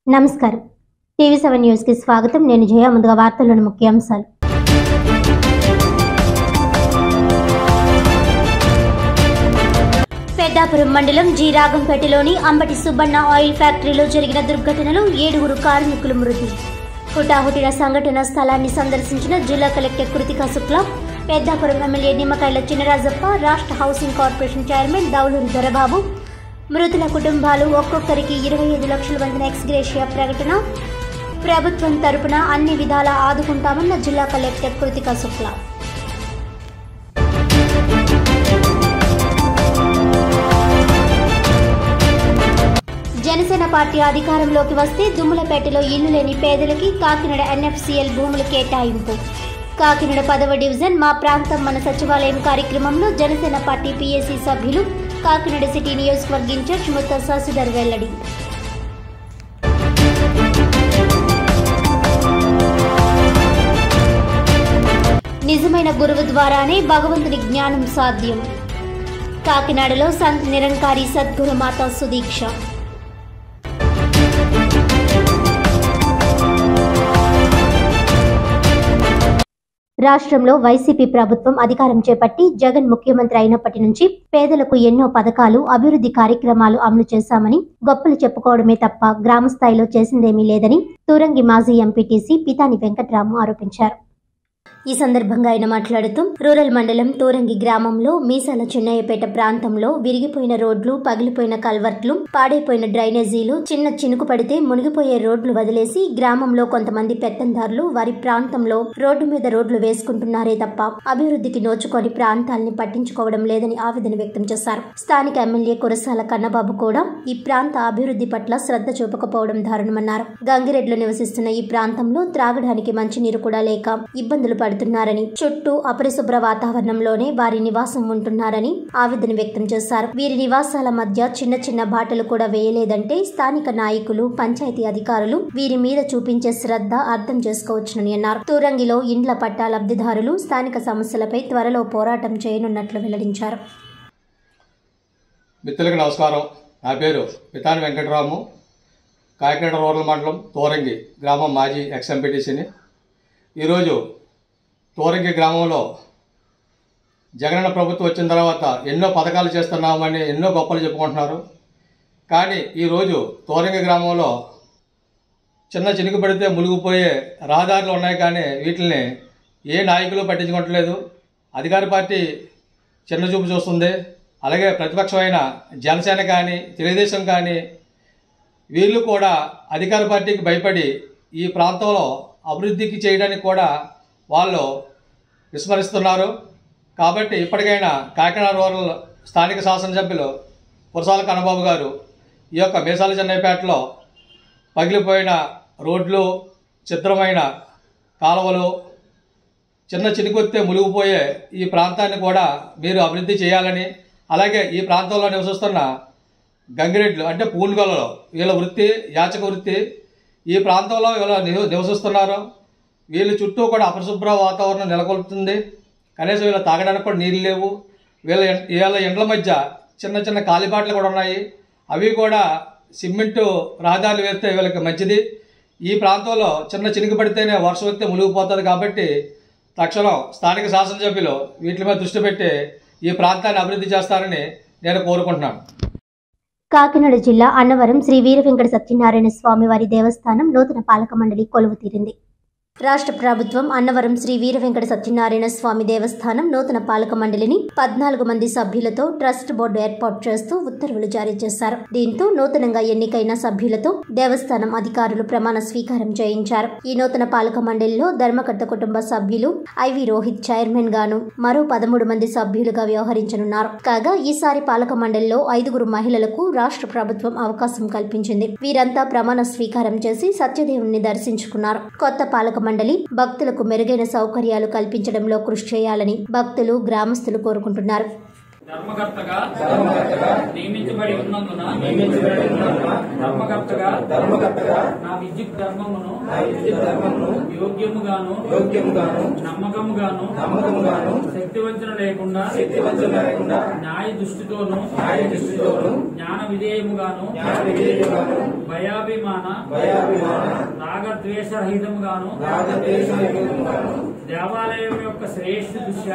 నమస్కారం TV seven news కి స్వాగతం నేను జయ ముందుగా వార్తల్లోని ముఖ్యాంశాలు పెద్దాపురం మండలం జి రాగంపేటలోని అంబటి సుబ్బన్న ఆయిల్ ఫ్యాక్టరీలో జరిగిన దుర్ఘటనలో ఏడుగురు కార్మికులు మృతి హుటాహుటిన సంఘటన స్థలాన్ని సందర్శించిన జిల్లా కలెక్టర్ కృతికా శుక్లా పెద్దాపురం ఎమ్మెల్యే నిమ్మకాయల చినరాజప్ప రాష్ట్ర housing corporation chairman Dowluru Dorababu మృతుల కుటుంబాలు ఒక్కొక్కరికి ఇరవై ఐదు లక్షల వందల ఎక్స్గ్రేషియా ప్రకటన ప్రభుత్వం తరపున అన్ని విధాలా ఆదుకుంటామన్న జిల్లా కలెక్టర్ కృతికా శుక్లా జనసేన పార్టీ అధికారంలోకి వస్తే దుమ్ములపేటలో ఇల్లు లేని పేదలకి కాకినాడ ఎన్ఎఫ్సిఎల్ భూములు కేటాయింపు కాకినాడ పదవ డివిజన్ మా ప్రాంతం మన సచివాలయం కార్యక్రమంలో జనసేన పార్టీ పీఏసీ సభ్యులు కాకినాడ సిటీ నియోజకవర్గ ఇన్ఛార్జ్ ముత్త శశిధర్ వెల్లడి నిజమైన గురువు ద్వారానే భగవంతుని జ్ఞానం సాధ్యం కాకినాడలో సంత్ నిరంకారి సద్గురు మాతా సుదీక్ష రాష్ట్రంలో వైసీపీ ప్రభుత్వం అధికారం చేపట్టి జగన్ ముఖ్యమంత్రి అయినప్పటి నుంచి పేదలకు ఎన్నో పథకాలు అభివృద్ధి కార్యక్రమాలు అమలు చేశామని గొప్పలు చెప్పుకోవడమే తప్ప గ్రామ స్థాయిలో చేసిందేమీ లేదని తూరంగి మాజీ ఎంపీటీసీ పితాని వెంకట్రాము ఆరోపించారు ఈ సందర్భంగా ఆయన మాట్లాడుతూ రూరల్ మండలం తోరంగి గ్రామంలో మీసాల చెన్నయ్యపేట ప్రాంతంలో విరిగిపోయిన రోడ్లు పగిలిపోయిన కల్వర్ట్లు పాడైపోయిన డ్రైనేజీలు చిన్న చినుకు పడితే మునిగిపోయే రోడ్లు వదిలేసి గ్రామంలో కొంతమంది పెత్తందారులు వారి ప్రాంతంలో రోడ్డు మీద రోడ్లు వేసుకుంటున్నారే తప్ప అభివృద్ధికి నోచుకొని ప్రాంతాల్ని పట్టించుకోవడం లేదని ఆవేదన వ్యక్తం చేశారు స్థానిక ఎమ్మెల్యే కురసాల కన్నబాబు కూడా ఈ ప్రాంత అభివృద్ధి పట్ల శ్రద్ధ చూపకపోవడం దారుణమన్నారు గంగిరెడ్లు నివసిస్తున్న ఈ ప్రాంతంలో త్రాగడానికి మంచినీరు కూడా లేక ఇబ్బందులు పడుతున్నారని చుట్టూ అపరిశుభ్ర వాతావరణంలోనే వారి నివాసం ఉంటున్నారని ఆవేదన వ్యక్తం చేశారు వీరి నివాసాల మధ్య చిన్న చిన్న బాటలు కూడా వేయలేదంటే స్థానిక నాయకులు పంచాయతీ అధికారులు వీరి మీద చూపించే శ్రద్ధ అర్థం చేసుకోవచ్చునని అన్నారు తూరంగిలో ఇండ్ల పట్టా లబ్ధిదారులు స్థానిక సమస్యలపై త్వరలో పోరాటం చేయనున్నట్లు వెల్లడించారు మిత్రులకు నమస్కారం నా పేరు పితాని వెంకటరాము కాకినాడ రూరల్ మండలం తోరంగి గ్రామం మాజీ ఎక్స్ ఎంపీటీసీని ఈరోజు తోరంగి గ్రామంలో జగనన్న ప్రభుత్వం వచ్చిన తర్వాత ఎన్నో పథకాలు చేస్తున్నామని ఎన్నో గొప్పలు చెప్పుకుంటున్నారు కానీ ఈరోజు తోరంగి గ్రామంలో చిన్న చినుకు పడితే మునిగిపోయే రహదారులు ఉన్నాయి కానీ వీటిని ఏ నాయకులు పట్టించుకోవట్లేదు అధికార పార్టీ చిన్న చూపు చూస్తుంది అలాగే ప్రతిపక్షమైన జనసేన కానీ తెలుగుదేశం కానీ వీళ్ళు కూడా అధికార పార్టీకి భయపడి ఈ ప్రాంతంలో అభివృద్ధికి చేయడానికి కూడా వాళ్ళు విస్మరిస్తున్నారు కాబట్టి ఇప్పటికైనా కాకినాడ రూరల్ స్థానిక శాసనసభ్యులు కురసాల కన్నబాబు గారు ఈ యొక్క మేసాల చెన్నైపేటలో పగిలిపోయిన రోడ్లు చిత్రమైన కాలువలు చిన్న చినుకొత్తే మునిగిపోయే ఈ ప్రాంతాన్ని కూడా మీరు అభివృద్ధి చేయాలని అలాగే ఈ ప్రాంతంలో నివసిస్తున్న గంగిరెడ్లు అంటే పూన్గొలలో వీళ్ళ వృత్తి యాచక వృత్తి ఈ ప్రాంతంలో వీళ్ళ నివ- నివసిస్తున్నారు వీళ్ళ చుట్టూ కూడా అపరిశుభ్ర వాతావరణం నెలకొల్పుతుంది కనీసం వీళ్ళ తాగడానికి కూడా నీళ్ళు లేవు వీళ్ళ ఇం- వీళ్ళ ఇండ్ల మధ్య చిన్న చిన్న కాలిబాటలు కూడా ఉన్నాయి అవి కూడా సిమెంటు రహదారులు వేస్తే వీళ్ళకి మంచిది ఈ ప్రాంతంలో చిన్న చినుకు పడితేనే వర్షం వస్తే మునిగిపోతుంది కాబట్టి తక్షణం స్థానిక శాసనసభ్యులు వీటి మీద దృష్టి పెట్టి ఈ ప్రాంతాన్ని అభివృద్ధి చేస్తారని నేను కోరుకుంటున్నాను కాకినాడ జిల్లా అన్నవరం శ్రీ వీర వెంకట సత్యనారాయణ స్వామి వారి దేవస్థానం నూతన పాలక మండలి కొలువు తీరింది రాష్ట్ర ప్రభుత్వం అన్నవరం శ్రీ వీర వెంకట సత్యనారాయణ స్వామి దేవస్థానం నూతన పాలక మండలిని పద్నాలుగు మంది సభ్యులతో ట్రస్ట్ బోర్డు ఏర్పాటు చేస్తూ ఉత్తర్వులు జారీ చేశారు దీంతో నూతనంగా ఎన్నికైన సభ్యులతో దేవస్థానం అధికారులు ప్రమాణ స్వీకారం చేయించారు ఈ నూతన పాలక మండలిలో ధర్మకర్త కుటుంబ సభ్యులు ఐవి రోహిత్ చైర్మన్ గాను మరో పదమూడు మంది సభ్యులుగా వ్యవహరించనున్నారు కాగా ఈసారి పాలక మండలిలో ఐదుగురు మహిళలకు రాష్ట్ర ప్రభుత్వం అవకాశం కల్పించింది వీరంతా ప్రమాణ స్వీకారం చేసి సత్యదేవుని దర్శించుకున్నారు కొత్త పాలక మండలి భక్తులకు మెరుగైన సౌకర్యాలు కల్పించడంలో కృషి చేయాలని భక్తులు గ్రామస్తులు కోరుకుంటున్నారు ధర్మకర్తగా నియమించబడి ఉన్నందున ధర్మకర్తగా నా విద్యుత్ ధర్మమును యోగ్యముగాను నమ్మకముగాను శక్తివంచన లేకుండా న్యాయ దృష్టితోను జ్ఞాన విధేయముగాను భయాభిమాన రాగద్వేషరహితముగాను దేవాలయం యొక్క శ్రేష్ఠ దృష్ట్యా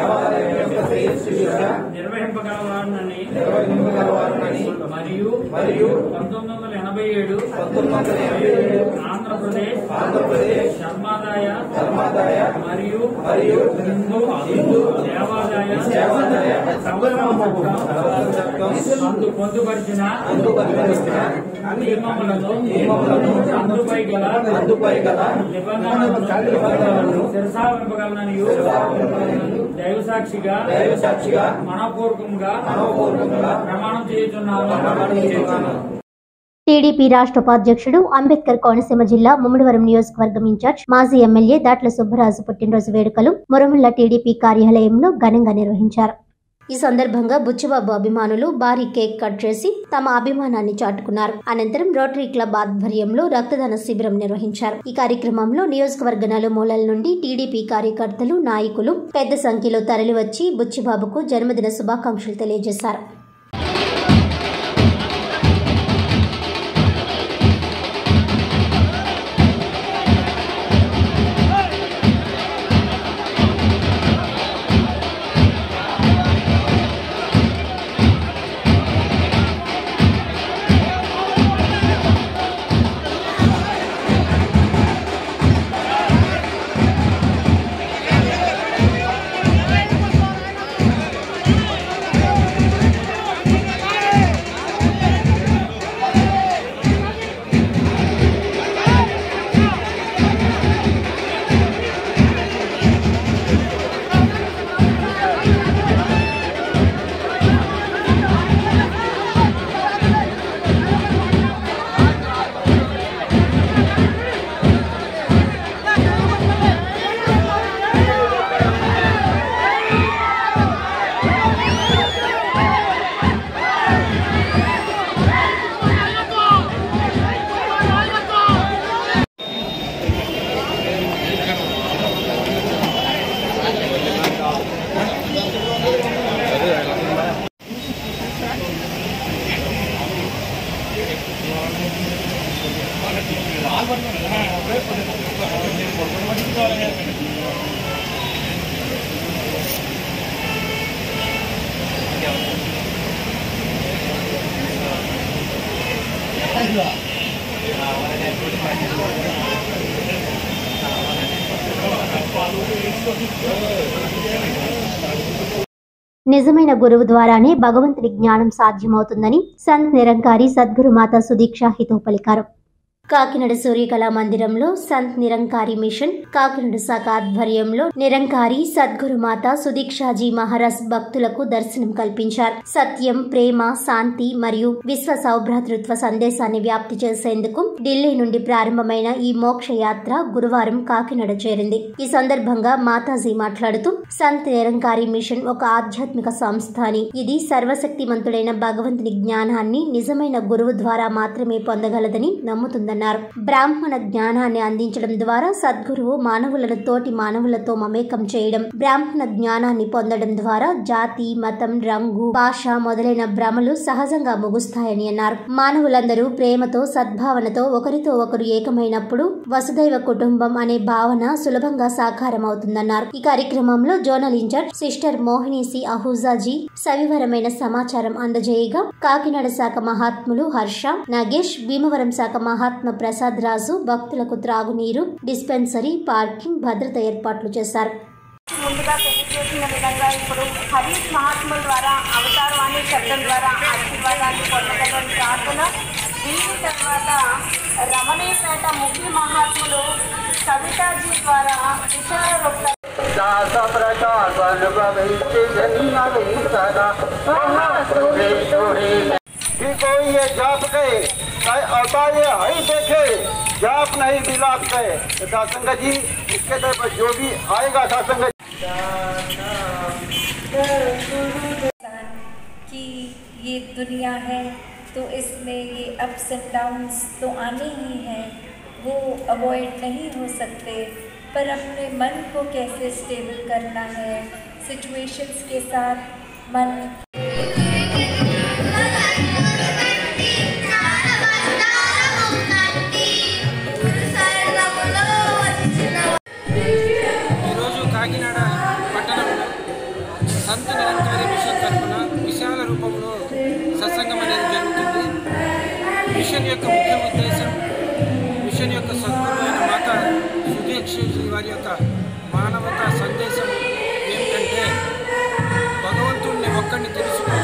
నిర్వహింపగలవారని మరియు మరియు పంతొమ్మిది వందల ఎనభై ఏడు ఆంధ్రప్రదేశ్ ఆంధ్రప్రదేశ్ ధర్మాదాయ ధర్మాదాయ మరియు మరియు హిందూ హిందూ దేవాదాయ దేవాదాయ అందు పొందుపరిచిన నియమములతో అందుపై గల అందుపై గల నిబంధనలను శిరసావింపగలనని దైవ సాక్షిగా దైవ సాక్షిగా మనపూర్వకంగా మనపూర్వకంగా ప్రమాణం చేయుచున్నాను ప్రమాణం చేయుచున్నాను టీడీపీ రాష్ట్ర ఉపాధ్యక్షుడు అంబేద్కర్ కోనసీమ జిల్లా ముమ్మడివరం నియోజకవర్గం ఇన్ఛార్జ్ మాజీ ఎమ్మెల్యే దాట్ల సుబ్బరాజు పుట్టినరోజు వేడుకలు మురముల్ల టీడీపీ కార్యాలయంలో ఘనంగా నిర్వహించారు ఈ సందర్భంగా బుచ్చిబాబు అభిమానులు భారీ కేక్ కట్ చేసి తమ అభిమానాన్ని చాటుకున్నారు అనంతరం రోటరీ క్లబ్ ఆధ్వర్యంలో రక్తదాన శిబిరం నిర్వహించారు ఈ కార్యక్రమంలో నియోజకవర్గ నలుమూలల నుండి టీడీపీ కార్యకర్తలు నాయకులు పెద్ద సంఖ్యలో తరలివచ్చి బుచ్చిబాబుకు జన్మదిన శుభాకాంక్షలు తెలియజేశారు నిజమైన గురువు ద్వారానే భగవంతుడి జ్ఞానం సాధ్యమవుతుందని సంత్ నిరంకారి సద్గురు మాత సుదీక్ష హితో పలికారు కాకినాడ సూర్యకళా మందిరంలో సంత్ నిరంకారి మిషన్ కాకినాడ శాఖ ఆధ్వర్యంలో నిరంకారి సద్గురు మాత సుదీక్షాజీ మహారాజ్ భక్తులకు దర్శనం కల్పించారు సత్యం ప్రేమ శాంతి మరియు విశ్వ సౌభ్రాతృత్వ సందేశాన్ని వ్యాప్తి చేసేందుకు ఢిల్లీ నుండి ప్రారంభమైన ఈ మోక్ష యాత్ర గురువారం కాకినాడ చేరింది ఈ సందర్భంగా మాతాజీ మాట్లాడుతూ సంత్ నిరంకారి మిషన్ ఒక ఆధ్యాత్మిక సంస్థ అని ఇది సర్వశక్తిమంతుడైన భగవంతుని జ్ఞానాన్ని నిజమైన గురువు ద్వారా మాత్రమే పొందగలదని నమ్ముతుందన్నారు బ్రాహ్మణ జ్ఞానాన్ని అందించడం ద్వారా సద్గురువు మానవులను తోటి మానవులతో మమేకం చేయడం బ్రాహ్మణ జ్ఞానాన్ని పొందడం ద్వారా జాతి మతం రంగు భాష మొదలైన భ్రమలు సహజంగా ముగుస్తాయని అన్నారు మానవులందరూ ప్రేమతో సద్భావనతో ఒకరితో ఒకరు ఏకమైనప్పుడు వసుదైవ కుటుంబం అనే భావన సులభంగా సాకారం అవుతుందన్నారు ఈ కార్యక్రమంలో జోనల్ ఇన్ఛార్జ్ సిస్టర్ మోహినీసి అహూజాజీ సవివరమైన సమాచారం అందజేయగా కాకినాడ శాఖ మహాత్ములు హర్ష నాగేష్ భీమవరం శాఖ మహాత్మ ప్రసాద్ రాజు భక్తులకు త్రాగునీరు డిస్పెన్సరీ పార్కింగ్ భద్రత ఏర్పాట్లు చేశారు ముందుగా తెలియజేసిన విధంగా ఇప్పుడు హరీష్ మహాత్ముల ద్వారా అవతారవాణి శబ్దం ద్వారా ఆశీర్వాదాన్ని పొందగలని ప్రార్థన దీని తర్వాత రమణీపేట ముఖ్య మహాత్ములు కవితాజీ ద్వారా విచార రూప दास प्रकाश भविष्य जन्म सदा कि कोई ये जाप गए चाहे अवता ये हई देखे जाप नहीं बिलाप गए तो दासंग जी इसके तरफ जो भी आएगा दासंग दुनिया है तो इसमें ये अप्स एंड डाउन्स तो आने ही हैं वो अवॉइड नहीं हो सकते पर अपने मन को कैसे स्टेबल करना है सिचुएशंस के साथ मन ఈరోజు కాకినాడ పట్టణంలో సంత నిరంతర మిషన్ తరఫున విశాల రూపంలో సత్సంగం అనేది జరుగుతుంది మిషన్ యొక్క ముఖ్య ఉద్దేశం మిషన్ యొక్క సద్గురువైన మాత సుదీక్షజీ వారి యొక్క మానవతా సందేశం ఏమిటంటే భగవంతుడిని ఒక్కడిని తెలుసుకో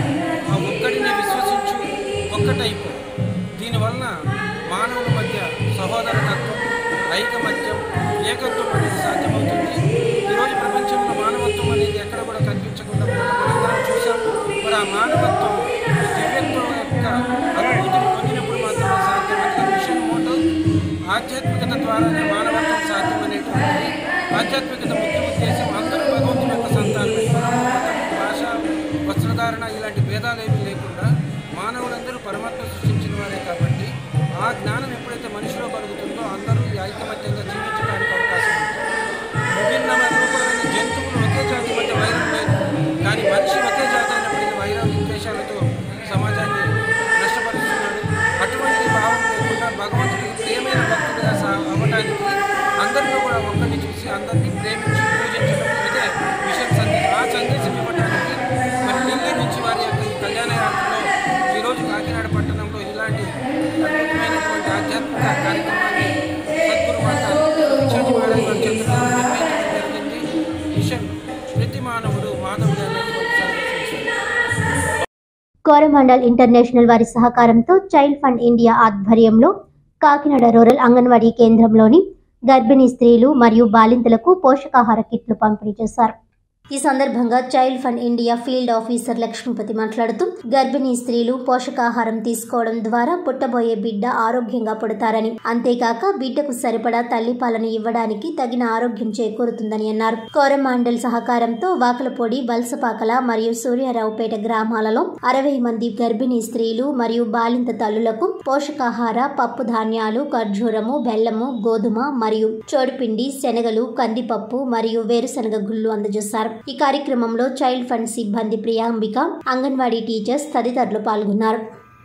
ఆ ఒక్కడిని విశ్వసించు ఒక్కటైపో దీనివలన మానవుల మధ్య సహోదరతత్వం ఐకమత్యం ఏకత్వం అనేది సాధ్యమవుతుంది ఈరోజు ప్రపంచంలో మానవత్వం అనేది ఎక్కడ కూడా కనిపించకుండా పోవడం మనందరం చూసాం మరి ఆ మానవత్వం దివ్యత్వం యొక్క అనుభూతిని పొందినప్పుడు మాత్రమే సాధ్యం అందుకే మిషన్ మోటో ఆధ్యాత్మికత ద్వారానే మానవత్వం సాధ్యమనేటువంటిది ఆధ్యాత్మికత ముఖ్య ఉద్దేశం అందరూ భగవంతుని యొక్క సంతానమే మతం భాష వస్త్రధారణ ఇలాంటి భేదాలేమీ లేకుండా మానవులందరూ పరమాత్మ సృష్టించిన వారే కాబట్టి ఆ జ్ఞానం ఎప్పుడైతే మనిషిలో కలుగుతుందో అందరూ ఈ ఐకమత్యంగా జీవించడానికి అవకాశం ఉంటుంది విభిన్నమైన రూపమైన జంతువులు ఒకే జాతి మధ్య వైరం లేదు కానీ మనిషి ఒకే జాతి అయినప్పటికీ వైర విద్వేషాలతో సమాజాన్ని నష్టపరుస్తున్నాడు అటువంటి భావం లేకుండా భగవంతుడికి ప్రేమైన భక్తుడిగా సా- అవ్వడానికి అందరిలో కూడా ఒక్కరిని చూసి అందరినీ ప్రేమించి పూజించడం ఇదే మిషన్ సందేశం ఆ సందేశం ఇవ్వడానికి మరి ఢిల్లీ నుంచి వారి యొక్క ఈ కళ్యాణ యాత్రలో ఈరోజు కాకినాడ పట్టణంలో ఇలాంటి అద్భుతమైనటువంటి ఆధ్యాత్మిక కార్యక్రమాన్ని సద్గురు మాత దీక్షాజీ మహారాజ్ గారు చంద్రబాబు నిర్వహించడం జరిగింది మిషన్ ప్రతి మానవుడు మానవుడు అనేటువంటి సందేశం ఇచ్చారు. కోరమండల్ ఇంటర్నేషనల్ వారి సహకారంతో చైల్డ్ ఫండ్ ఇండియా ఆధ్వర్యంలో కాకినాడ రూరల్ అంగన్వాడీ కేంద్రంలోని గర్భిణీ స్త్రీలు మరియు బాలింతలకు పోషకాహార కిట్లు పంపిణీ చేశారు ఈ సందర్భంగా child fund India field officer Lakshmipathi మాట్లాడుతూ గర్భిణీ స్త్రీలు పోషకాహారం తీసుకోవడం ద్వారా పుట్టబోయే బిడ్డ ఆరోగ్యంగా పుడతారని అంతేకాక బిడ్డకు సరిపడా తల్లిపాలను ఇవ్వడానికి తగిన ఆరోగ్యం చేకూరుతుందని అన్నారు కోరమాండల్ సహకారంతో వాకలపొడి వలసపాకల మరియు సూర్యారావుపేట గ్రామాలలో అరవై మంది గర్భిణీ స్త్రీలు మరియు బాలింత తల్లులకు పోషకాహార పప్పు ధాన్యాలు ఖర్జూరము బెల్లము గోధుమ మరియు చోడుపిండి శనగలు కందిపప్పు మరియు వేరుశనగ గుళ్ళు అందజేశారు ఈ కార్యక్రమంలో చైల్డ్ ఫండ్ సిబ్బంది ప్రియాంబిక అంగన్వాడీ టీచర్స్ తదితరులు పాల్గొన్నారు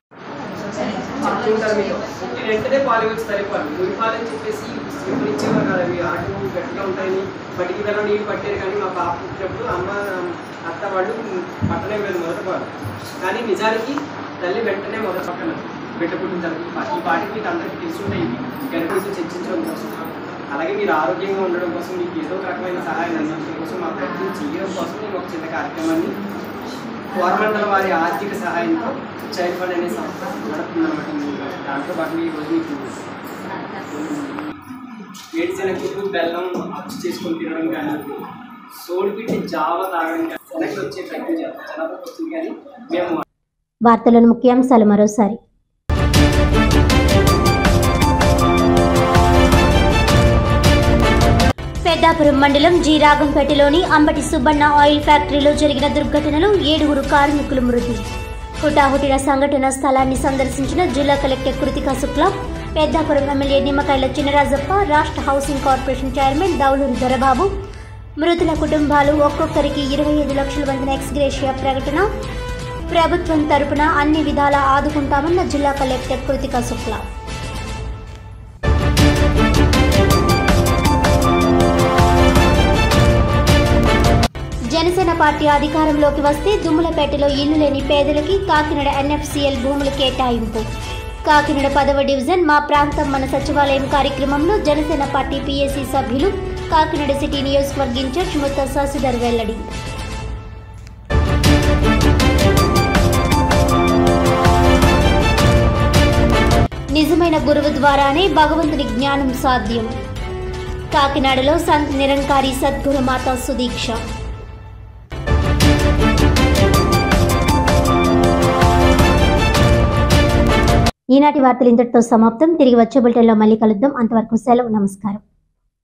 చెప్తుంటారు మీరు పుట్టిన వెంటనే పాలు వచ్చి తల్లిపాలు ముడి పాలు అని చెప్పేసి ఇప్పుడు ఇచ్చేవారు కదా అవి ఆటలు గట్టిగా ఉంటాయని బట్టికి వెళ్ళడం నీళ్ళు పట్టారు కానీ మా పాప పుట్టినప్పుడు అమ్మ అత్త వాళ్ళు పట్టనే లేదు మొదటి పాలు కానీ నిజానికి తల్లి వెంటనే మొదటి పక్కన బిడ్డ పుట్టిన తర్వాత ఈ పాటికి మీకు అందరికీ తెలుసుంటాయి గర్భిణీతో చర్చించడం కోసం అలాగే మీరు ఆరోగ్యంగా ఉండడం కోసం మీకు ఏదో ఒక రకమైన సహాయం అందించడం కోసం మా ప్రయత్నం చేయడం కోసం నేను ఒక చిన్న కార్యక్రమాన్ని కోరమండల వారి ఆర్థిక సహాయంతో చైల్డ్ ఫండ్ అనే సంస్థ నడుపుతుందన్నమాట దాంట్లో పాటు ఈ రోజు మీకు వేడిశనగలు బెల్లం అచ్చు చేసుకొని తినడం కానీ సోడిపిండి జావ తాగడం కానీ వెనక్కి వచ్చే ప్రయత్నం చేస్తాం చాలా వరకు వచ్చింది కానీ మేము వార్తలను ముఖ్యాంశాలు మరోసారి పెద్దాపురం మండలం జి రాగంపేటలోని అంబటి సుబ్బన్న ఆయిల్ ఫ్యాక్టరీలో జరిగిన దుర్ఘటనలో ఏడుగురు కార్మికులు మృతి హుటాహుటిన సంఘటన స్థలాన్ని సందర్శించిన జిల్లా కలెక్టర్ కృతికా శుక్లా పెద్దాపురం ఎమ్మెల్యే నిమ్మకాయల చినరాజప్ప రాష్ట్ర housing corporation chairman Dowluru Dorababu మృతుల కుటుంబాలు ఒక్కొక్కరికి ఇరవై ఐదు లక్షల వందల ఎక్స్గ్రేషియా ప్రకటన ప్రభుత్వం తరపున అన్ని విధాలా ఆదుకుంటామన్న జిల్లా కలెక్టర్ కృతికా శుక్లా జనసేన పార్టీ అధికారంలోకి వస్తే దుమ్ములపేటలో ఇల్లు లేని పేదలకి కాకినాడ ఎన్ఎఫ్సిఎల్ భూములు కేటాయింపు కాకినాడ పదవ డివిజన్ మా ప్రాంతం మన సచివాలయం కార్యక్రమంలో జనసేన పార్టీ పీఏసీ సభ్యులు కాకినాడ సిటీ నియోజకవర్గ ఇన్ఛార్జ్ ముత్త శశిధర్ వెల్లడి నిజమైన గురువు ద్వారానే భగవంతుని జ్ఞానం సాధ్యం కాకినాడలో సంత్ నిరంకారి సద్గురు మాతా సుదీక్ష ఈనాటి వార్తలు ఇంతటితో సమాప్తం తిరిగి వచ్చే బులెటిన్లో మళ్ళీ కలుద్దాం అంతవరకు సెలవు నమస్కారం